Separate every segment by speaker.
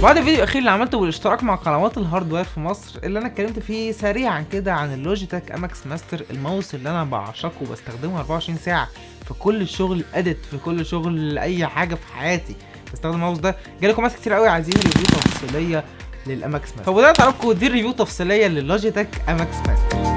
Speaker 1: بعد الفيديو الاخير اللي عملته بالاشتراك مع قنوات الهاردوير في مصر اللي انا اتكلمت فيه سريعا كده عن اللوجيتك اماكس ماستر الماوس اللي انا بعشقه وبستخدمه 24 ساعه في كل شغل اديت في كل شغل اي حاجه في حياتي بستخدم الماوس ده جالكم ناس كتير قوي عايزين ريفيو تفصيليه للاماكس ماستر فبدات اعرفكم دي ريفيو تفصيليه للوجيتك اماكس ماستر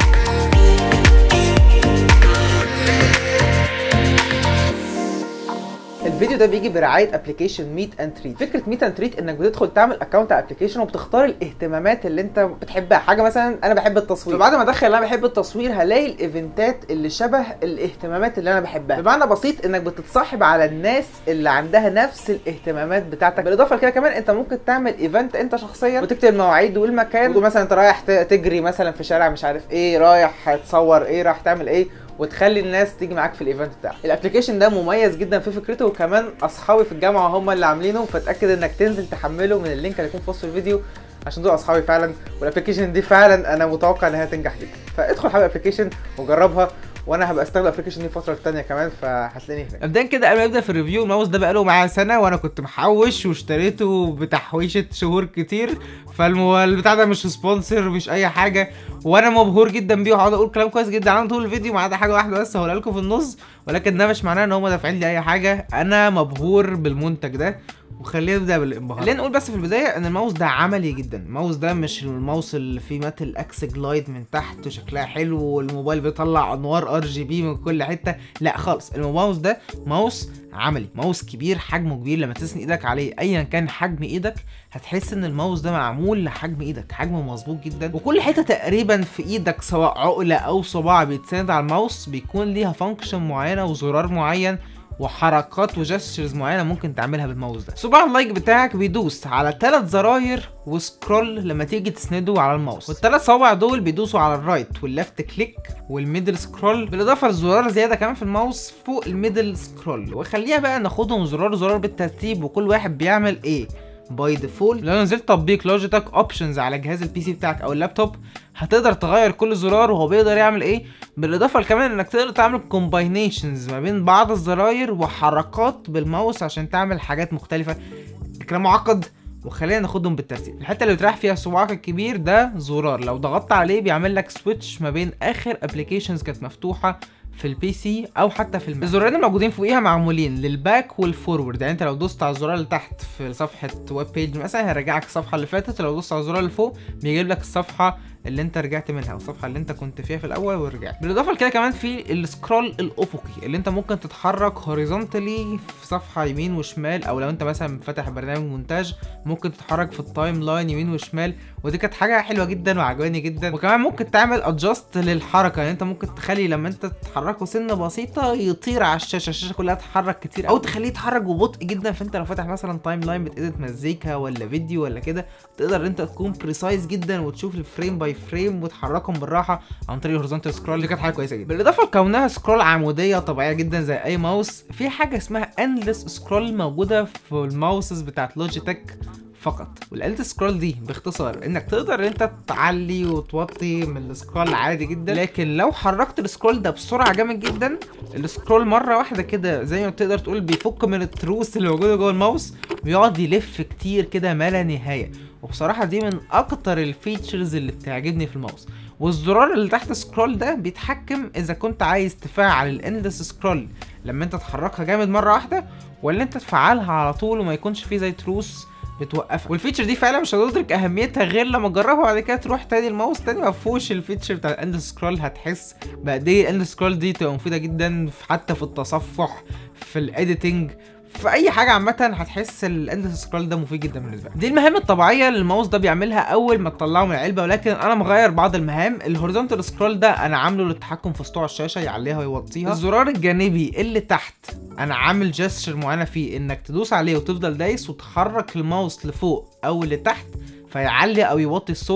Speaker 1: الفيديو ده بيجي برعايه ابلكيشن ميت اند تريت فكره ميت اند تريت انك بتدخل تعمل اكونت على ابلكيشن وبتختار الاهتمامات اللي انت بتحبها حاجه مثلا انا بحب التصوير فبعد ما ادخل انا بحب التصوير هلاقي الايفنتات اللي شبه الاهتمامات اللي انا بحبها بمعنى بسيط انك بتتصاحب على الناس اللي عندها نفس الاهتمامات بتاعتك بالاضافه لكده كمان انت ممكن تعمل ايفنت انت شخصيا وتكتب المواعيد والمكان وتقول مثلا انت رايح ت- تجري مثلا في شارع مش عارف ايه رايح تصور ايه رايح تعمل ايه وتخلي الناس تيجي معاك في الايفنت بتاعك الابلكيشن ده مميز جدا في فكرته وكمان اصحابي في الجامعه هم اللي عاملينه فاتاكد انك تنزل تحمله من اللينك اللي يكون في وسط الفيديو عشان دول اصحابي فعلا والابلكيشن دي فعلا انا متوقع انها تنجح جدا فادخل حاول الابلكيشن وجربها وانا هبقى استخدم الابلكيشن دي فتره تانية كمان فهتلاقيني هناك مبدئيا كده قبل ما ابدا في الريفيو الماوس ده بقاله معايا سنه وانا كنت محوش واشتريته بتحويشه شهور كتير فالبتاع ده مش سبونسر مش اي حاجه وانا مبهور جدا بيه وهقعد اقول كلام كويس جدا عنه طول الفيديو ما عدا حاجه واحده بس هقولها لكم في النص ولكن ده مش معناه ان هم دافعين لي اي حاجه انا مبهور بالمنتج ده وخلينا نبدا بالانبهار خلينا نقول بس في البدايه ان الماوس ده عملي جدا الماوس ده مش الماوس اللي فيه ماتل اكس جلايد من تحت وشكلها حلو والموبايل بيطلع انوار ار جي بي من كل حته لا خالص الماوس ده ماوس عملي ماوس كبير حجمه كبير لما تسند ايدك عليه ايا كان حجم ايدك هتحس ان الماوس ده معمول لحجم ايدك حجمه مظبوط جدا وكل حته تقريبا في ايدك سواء عقله او صباع بيتسند على الماوس بيكون ليها فانكشن معينه وزرار معين وحركات وجسترز معينه ممكن تعملها بالماوس ده صباع اللايك بتاعك بيدوس على ثلاث زراير وسكرول لما تيجي تسنده على الماوس والثلاث صوابع دول بيدوسوا على الرايت والليفت كليك والميدل سكرول بالاضافه لزرار زياده كمان في الماوس فوق الميدل سكرول وخليها بقى ناخدهم زرار زرار بالترتيب وكل واحد بيعمل ايه باي ديفولت لو نزلت تطبيق لوجيتك اوبشنز على جهاز البي سي بتاعك او اللابتوب هتقدر تغير كل زرار وهو بيقدر يعمل ايه بالاضافه لكمان انك تقدر تعمل كومباينيشنز ما بين بعض الزراير وحركات بالماوس عشان تعمل حاجات مختلفه الكلام معقد وخلينا ناخدهم بالترتيب الحته اللي بتريح فيها صباعك الكبير ده زرار لو ضغطت عليه بيعمل لك سويتش ما بين اخر ابلكيشنز كانت مفتوحه في البي سي او حتى في الماك الزرارين الموجودين فوقيها معمولين للباك والفورورد يعني انت لو دوست على الزرار اللي تحت في صفحه ويب بيج مثلا هيرجعك الصفحه اللي فاتت لو دوست على الزرار اللي فوق بيجيب لك الصفحه اللي انت رجعت منها او الصفحه اللي انت كنت فيها في الاول ورجعت بالاضافه لكده كمان في السكرول الافقي اللي انت ممكن تتحرك هوريزونتالي في صفحه يمين وشمال او لو انت مثلا فاتح برنامج مونتاج ممكن تتحرك في التايم لاين يمين وشمال ودي كانت حاجه حلوه جدا وعجباني جدا وكمان ممكن تعمل ادجاست للحركه يعني انت ممكن تخلي لما انت تحركه سنه بسيطه يطير على الشاشه الشاشه كلها تتحرك كتير او تخليه يتحرك ببطء جدا فانت لو فاتح مثلا تايم لاين بتedit مزيكا ولا فيديو ولا كده تقدر انت تكون بريسايز جدا وتشوف الفريم باي فريم وتحركهم بالراحه عن طريق الهوريزونتال سكرول دي كانت حاجه كويسه جدا بالاضافه لكونها سكرول عموديه طبيعيه جدا زي اي ماوس في حاجه اسمها اندلس سكرول موجوده في الماوسز بتاعت لوجيتك فقط والالت سكرول دي باختصار انك تقدر ان انت تعلي وتوطي من السكرول عادي جدا لكن لو حركت السكرول ده بسرعه جامد جدا السكرول مره واحده كده زي ما تقدر تقول بيفك من التروس اللي موجوده جوه الماوس بيقعد يلف كتير كده ما لا نهايه وبصراحه دي من اكتر الفيتشرز اللي بتعجبني في الماوس والزرار اللي تحت سكرول ده بيتحكم اذا كنت عايز تفعل الاندلس سكرول لما انت تحركها جامد مره واحده ولا انت تفعلها على طول وما يكونش فيه زي تروس بتوقفك والفيتشر دي فعلا مش هتدرك اهميتها غير لما تجربها بعد كده تروح تاني الماوس تاني ما فيهوش الفيتشر بتاع الاند سكرول هتحس بقد ايه الاند سكرول دي تبقى مفيده جدا حتى في التصفح في الايديتنج في اي حاجه عامه هتحس الاند سكرول ده مفيد جدا بالنسبه لك دي المهام الطبيعيه اللي الماوس ده بيعملها اول ما تطلعه من العلبه ولكن انا مغير بعض المهام الهوريزونتال سكرول ده انا عامله للتحكم في سطوع الشاشه يعليها ويوطيها الزرار الجانبي اللي تحت انا عامل جستشر معينه فيه انك تدوس عليه وتفضل دايس وتحرك الماوس لفوق او لتحت فيعلي او يوطي الصوت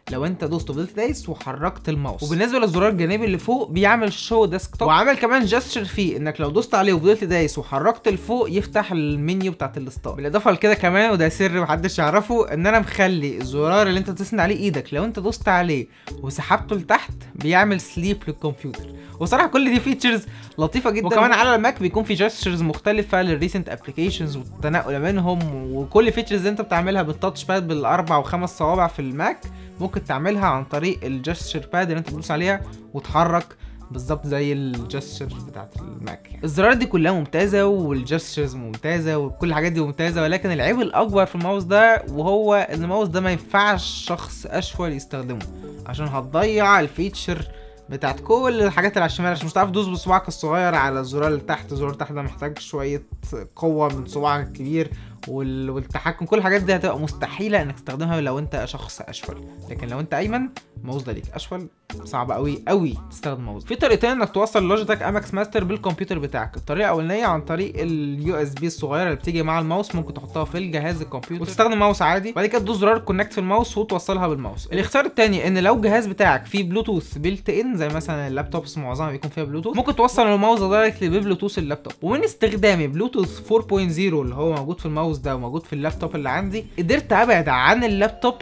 Speaker 1: لو انت دوست وفضلت دايس وحركت الماوس وبالنسبه للزرار الجانبي اللي فوق بيعمل شو ديسكتوب وعمل كمان جستشر فيه انك لو دوست عليه وفضلت دايس وحركت لفوق يفتح المنيو بتاعت الستار بالاضافه لكده كمان وده سر محدش يعرفه ان انا مخلي الزرار اللي انت تسند عليه ايدك لو انت دوست عليه وسحبته لتحت بيعمل سليب للكمبيوتر وصراحه كل دي فيتشرز لطيفه جدا وكمان على الماك بيكون في جستشرز مختلفه للريسنت ابلكيشنز والتنقل منهم وكل فيتشرز اللي انت بتعملها بالتاتش باد بالاربع وخمس صوابع في الماك ممكن تعملها عن طريق الجستشر باد اللي انت بتدوس عليها وتحرك بالظبط زي الجستشر بتاعت الماك يعني. الزرار دي كلها ممتازه والجستشرز ممتازه وكل الحاجات دي ممتازه ولكن العيب الاكبر في الماوس ده وهو ان الماوس ده ما ينفعش شخص اشول يستخدمه عشان هتضيع الفيتشر بتاعت كل الحاجات اللي على الشمال عشان مش هتعرف تدوس بصباعك الصغير على الزرار اللي تحت الزرار اللي تحت ده محتاج شويه قوه من صباعك الكبير وال... والتحكم كل الحاجات دي هتبقى مستحيله انك تستخدمها لو انت شخص اشول لكن لو انت ايمن الماوس ده ليك اشول صعب قوي قوي تستخدم ماوس في طريقتين انك توصل لوجيتك اماكس ماستر بالكمبيوتر بتاعك الطريقه الاولانيه عن طريق اليو اس بي الصغيره اللي بتيجي مع الماوس ممكن تحطها في الجهاز الكمبيوتر وتستخدم ماوس عادي بعد كده تدوس زرار كونكت في الماوس وتوصلها بالماوس الاختيار الثاني ان لو الجهاز بتاعك فيه بلوتوث بيلت ان زي مثلا اللابتوبس معظمها بيكون فيها بلوتوث ممكن توصل الماوس دايركتلي ببلوتوث اللابتوب ومن استخدامي بلوتوث 4.0 اللي هو موجود في الماوس ده وموجود في اللابتوب اللي عندي قدرت ابعد عن اللابتوب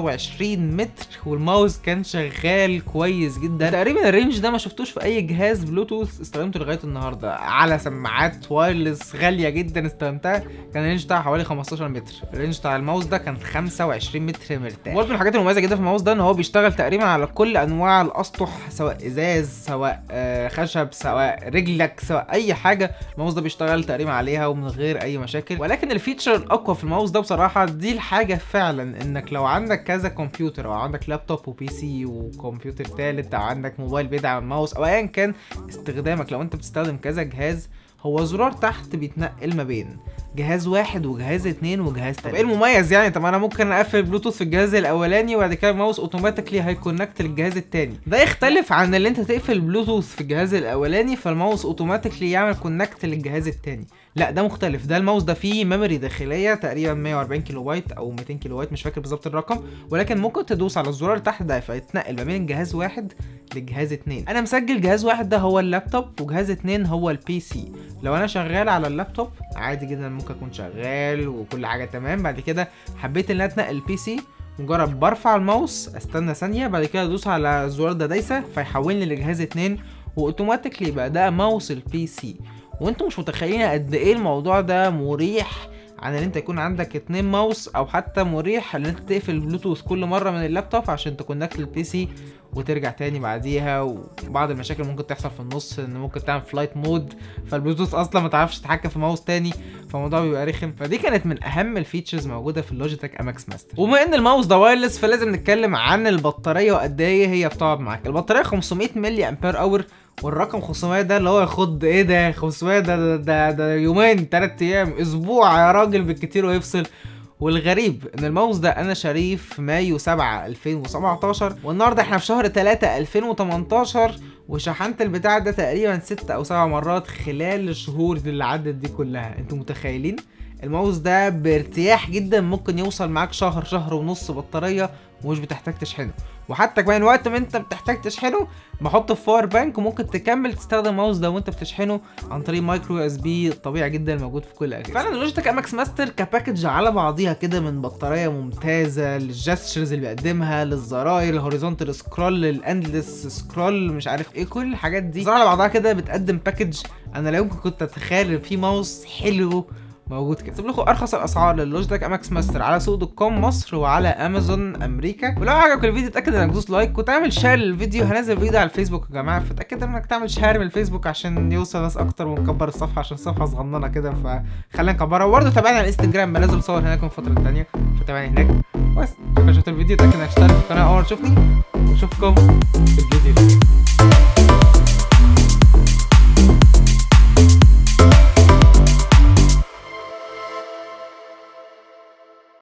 Speaker 1: 25 متر والماوس كان شغال كويس جدا تقريبا الرينج ده ما شفتوش في اي جهاز بلوتوث استخدمته لغايه النهارده على سماعات وايرلس غاليه جدا استخدمتها كان الرينج بتاعها حوالي 15 متر الرينج بتاع الماوس ده كان 25 متر مرتاح برضه من الحاجات المميزه جدا في الماوس ده ان هو بيشتغل تقريبا على كل انواع الاسطح سواء ازاز سواء آه خشب سواء رجلك سواء اي حاجه الماوس ده بيشتغل تقريبا عليها ومن غير اي مشاكل ولكن الفيتشر الاقوى في الماوس ده بصراحه دي الحاجه فعلا انك لو عندك كذا كمبيوتر او عندك لابتوب وبي سي وكمبيوتر تالت او عندك موبايل بيدعم الماوس او ايا كان استخدامك لو انت بتستخدم كذا جهاز هو زرار تحت بيتنقل ما بين جهاز واحد وجهاز اتنين وجهاز تالت طب ايه المميز يعني طب انا ممكن اقفل بلوتوث في الجهاز الاولاني وبعد كده الماوس اوتوماتيكلي هيكونكت للجهاز التاني ده يختلف عن اللي انت تقفل بلوتوث في الجهاز الاولاني فالماوس اوتوماتيكلي يعمل كونكت للجهاز التاني لا ده مختلف ده الماوس ده فيه ميموري داخليه تقريبا 140 كيلو بايت او 200 كيلو بايت مش فاكر بالظبط الرقم ولكن ممكن تدوس على الزرار تحت ده فيتنقل ما بين جهاز واحد لجهاز اتنين انا مسجل جهاز واحد ده هو اللابتوب وجهاز اتنين هو البي سي لو انا شغال على اللابتوب عادي جدا ممكن اكون شغال وكل حاجه تمام بعد كده حبيت ان انا اتنقل البي سي مجرد برفع الماوس استنى ثانيه بعد كده ادوس على الزرار ده دايسه فيحولني لجهاز اتنين واوتوماتيكلي بقى ده ماوس البي سي وانتوا مش متخيلين قد ايه الموضوع ده مريح عن ان انت يكون عندك اتنين ماوس او حتى مريح ان انت تقفل البلوتوث كل مره من اللابتوب عشان تكونكت للبي سي وترجع تاني بعديها وبعض المشاكل ممكن تحصل في النص ان ممكن تعمل فلايت مود فالبلوتوث اصلا ما تعرفش تتحكم في ماوس تاني فالموضوع بيبقى رخم فدي كانت من اهم الفيتشرز موجوده في اللوجيتك اماكس ماستر وبما ان الماوس ده وايرلس فلازم نتكلم عن البطاريه وقد ايه هي بتقعد معاك البطاريه 500 ملي امبير اور والرقم 500 ده اللي هو يخض ايه ده 500 ده ده, ده, ده يومين 3 ايام اسبوع يا راجل بالكتير ويفصل والغريب ان الماوس ده انا شاريه في مايو 7 2017 والنهارده احنا في شهر 3 2018 وشحنت البتاع ده تقريبا 6 او 7 مرات خلال الشهور اللي عدت دي كلها انتوا متخيلين الماوس ده بارتياح جدا ممكن يوصل معاك شهر شهر ونص بطاريه ومش بتحتاج تشحنه وحتى كمان وقت ما انت بتحتاج تشحنه بحطه في باور بانك وممكن تكمل تستخدم الماوس ده وانت بتشحنه عن طريق مايكرو اس بي طبيعي جدا موجود في كل الاجهزه فعلا لوجيتك اماكس ماستر كباكج على بعضيها كده من بطاريه ممتازه للجستشرز اللي بيقدمها للزراير الهوريزونتال سكرول الاندلس سكرول مش عارف ايه كل الحاجات دي على بعضها كده بتقدم باكج انا لا يمكن كنت اتخيل ان في ماوس حلو موجود كده سيب لكم ارخص الاسعار للوجيتك اماكس ماستر على سوق دوت كوم مصر وعلى امازون امريكا ولو عجبك الفيديو اتاكد انك تدوس لايك وتعمل شير للفيديو هنزل فيديو على الفيسبوك يا جماعه فتاكد انك تعمل شير من الفيسبوك عشان يوصل ناس اكتر ونكبر الصفحه عشان الصفحه صغننه كده فخلينا نكبرها وبرده تابعنا على الانستجرام بنزل صور هناك من فتره تانية فتابعني هناك بس شوف الفيديو اتاكد انك تشترك في القناه اول ما تشوفني واشوفكم في الفيديو